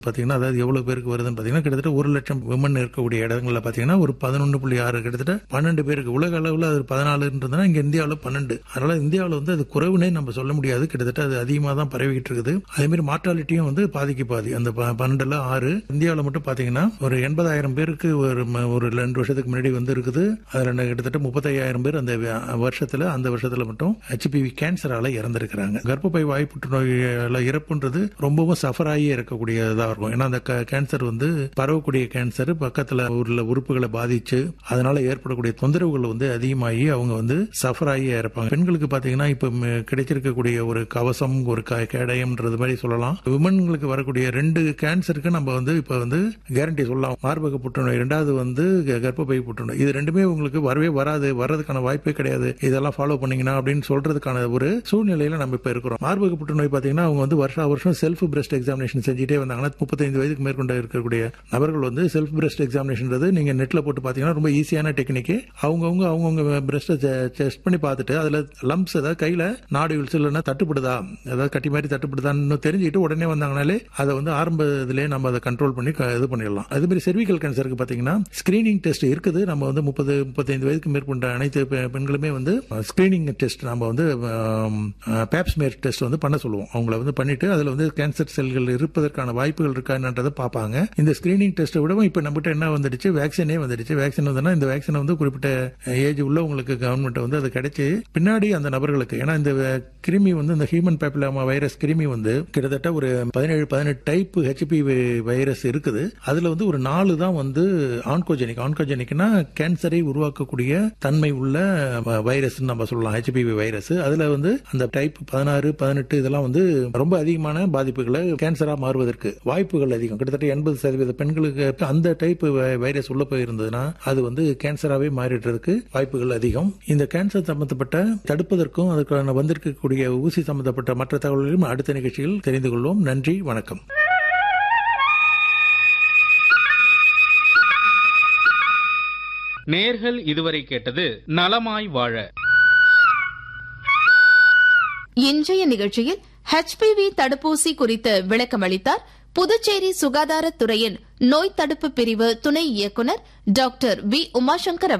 பார்த்தீங்கன்னா அதாவது எவ்வளவு பேருக்கு வருதுன்னு பார்த்தீங்கன்னா கிட்டத்தட்ட ஒரு லட்சம் விமன் இருக்கக்கூடிய இடங்கள்ல பார்த்தீங்கன்னா ஒரு பதினொன்று புள்ளி ஆறு கிட்டத்தட்ட பன்னெண்டு பேருக்கு உலக அளவில் அது பதினாலுன்றதுனா இங்கே இந்தியாவில் பன்னெண்டு அதனால இந்தியாவில் வந்து அது குறைவுனே நம்ம சொல்ல முடியாது கிட்டத்தட்ட அது அதிகமாக தான் பரவிக்கிட்டு இருக்குது அதே மாதிரி மார்டாலிட்டியும் வந்து பாதிக்கு பாதி அந்த ப- பன்னெண்டுல ஆறு இந்தியாவில் மட்டும் பார்த்தீங்கன்னா ஒரு எண்பதாயிரம் பேருக்கு ஒரு ம- ஒரு ரெண்டு வருஷத்துக்கு முன்னாடி வந்து இருக்குது அதில் கிட்டத்தட்ட முப்பத்தையாயிரம் பேர் அந்த வ- வருஷத்துல அந்த வருஷத்துல மட்டும் ஹெச்பிவி கேன்சரால இறந்திருக்கிறாங்க கர்ப்பப்பை வாய் புற்றுநோயால இறப்புன்றது ரொம்பவும் சஃபர் ஆகி இருக்கக்கூடியதா இருக்கும் ஏன்னா அந்த க- கேன்சர் வந்து பரவக்கூடிய கேன்சர் பக்கத்துல உள்ள உறுப்புகளை பாதிச்சு அதனால ஏற்படக்கூடிய தொந்தரவுகள் வந்து அதிகமாகி அவங்க வந்து சஃபர் ஆகி இறப்பாங்க பெண்களுக்கு பாத்தீங்கன்னா இப்ப ம- கிடைச்சிருக்கக்கூடிய ஒரு கவசம் ஒரு க- கேடயம்ன்றது மாதிரி சொல்லலாம் விமன்களுக்கு வரக்கூடிய ரெண்டு கேன்சருக்கு நம்ம வந்து இப்ப வந்து கேரண்டி சொல்லலாம் மார்பக புற்றுநோய் ரெண்டாவது வந்து க- கர்ப்பப்பை புற்றுநோய் இது ரெண்டுமே உங்களுக்கு வரவே வராது வர்றதுக்கான வாய்ப்பே கிடையாது இதெல்லாம் ஃபாலோ பண்ணீங்கன்னா அப்படின்னு சொல்றதுக்கான ஒரு சூழ்நிலையில நம்ம இப்ப இருக்கிறோம் மார்பக புற்றுநோய் பாத்தீங்கன்னா அவங்க வந்து வருஷம் வருஷம் செல்ஃப் பிரஸ்ட் எக்ஸாமினேஷன் செஞ்சுட்டே வந்தாங்கன்னா முப்பத்தைந்து வயதுக்கு மேற்கொண்ட இருக்கக்கூடிய நபர்கள் வந்து செல்ஃப் பிரஸ்ட் எக்ஸாமினேஷன்றது நீங்க நெட்ல போட்டு பாத்தீங்கன்னா ரொம்ப ஈஸியான டெக்னிக் அவங்கவுங்க அவங்கவுங்க பிரஸ்ட்டை டெஸ்ட் பண்ணி பார்த்துட்டு அதுல லம்ப்ஸ் ஏதாவது கையில நாடுவில்ஸ் இல்லைன்னா தட்டுப்படுதா ஏதாவது கட்டி மாதிரி தட்டுப்படுதான்னு தெரிஞ்சுக்கிட்டு உடனே வந்தாங்கனாலே அதை வந்து ஆரம்ப இதுலயே நம்ம அதை கண்ட்ரோல் பண்ணி க- இது பண்ணிடலாம் அதே மாதிரி செர்விக்கல் கேன்சருக்கு பாத்தீங்கன்னா ஸ்கிரீனிங் டெஸ்ட் இருக்குது நம்ம வந்து முப்பது முப்பத்தைந்து வயதுக்கு மேற்கொண்ட அனைத்து பெ- பெண்களுமே வந்து ஸ்கிரீனிங் டெஸ்ட் நம்ம வந்து பேப்ஸ்மேர் டெஸ்ட் வந்து பண்ண சொல்லுவோம் அவங்கள வந்து பண்ணிட்டு அதுல வந்து கேன்சர் செல்கள் இருப்பதற்கான வாய்ப்புகள் இருக்கா என்னன்றதை பார்ப்பாங்க இந்த ஸ்கிரீனிங் டெஸ்ட்டை விடவும் இப்ப நம்மகிட்ட என்ன வந்துடுச்சு வேக்சினே வந்துடுச்சு வேக்சின் வந்ததுன்னா இந்த வேக்சினை வந்து குறிப்பிட்ட ஏஜ் உள்ளவங்களுக்கு கவர்மெண்ட் வந்து அது கிடைச்சு பின்னாடி அந்த நபர்களுக்கு ஏன்னா இந்த வே- கிருமி வந்து இந்த ஹியூமன் பேப்பிலாமா வைரஸ் கிருமி வந்து கிட்டத்தட்ட ஒரு பதினேழு பதினெட்டு டைப் ஹெச்பி வைரஸ் இருக்குது அதுல வந்து ஒரு நாலு தான் வந்து ஆன்கோஜெனிக் ஆன்கோஜெனிக்னா கேன்சரை உருவாக்கக்கூடிய தன்மை உள்ள வைரஸ் நம்ம சொல்லலாம் ஹெச்பிவி வைரஸ் அதுல வந்து அந்த டைப் பதினாறு பதினெட்டு இதெல்லாம் வந்து ரொம்ப அதிகமான பாதிப்புகளை கேன்சரா மாறுவதற்கு வாய்ப்புகள் அதிகம் கிட்டத்தட்ட எண்பது சதவீத பெண்களுக்கு அந்த டைப் வைரஸ் உள்ள போயிருந்ததுன்னா அது வந்து கேன்சராவே மாறிடுறதுக்கு வாய்ப்புகள் அதிகம் இந்த கேன்சர் சம்பந்தப்பட்ட தடுப்பதற்கும் அதுக்கான வந்திருக்கக்கூடிய ஊசி சம்பந்தப்பட்ட மற்ற தகவல்களையும் அடுத்த நிகழ்ச்சியில் தெரிந்து கொள்வோம் நன்றி வணக்கம் நேர்கள் இதுவரை கேட்டது நலமாய் வாழ இன்றைய நிகழ்ச்சியில் ஹெச்பிவி தடுப்பூசி குறித்து விளக்கமளித்தார் புதுச்சேரி சுகாதாரத்துறையின் நோய் தடுப்பு பிரிவு துணை இயக்குநர் டாக்டர் வி உமாசங்கர்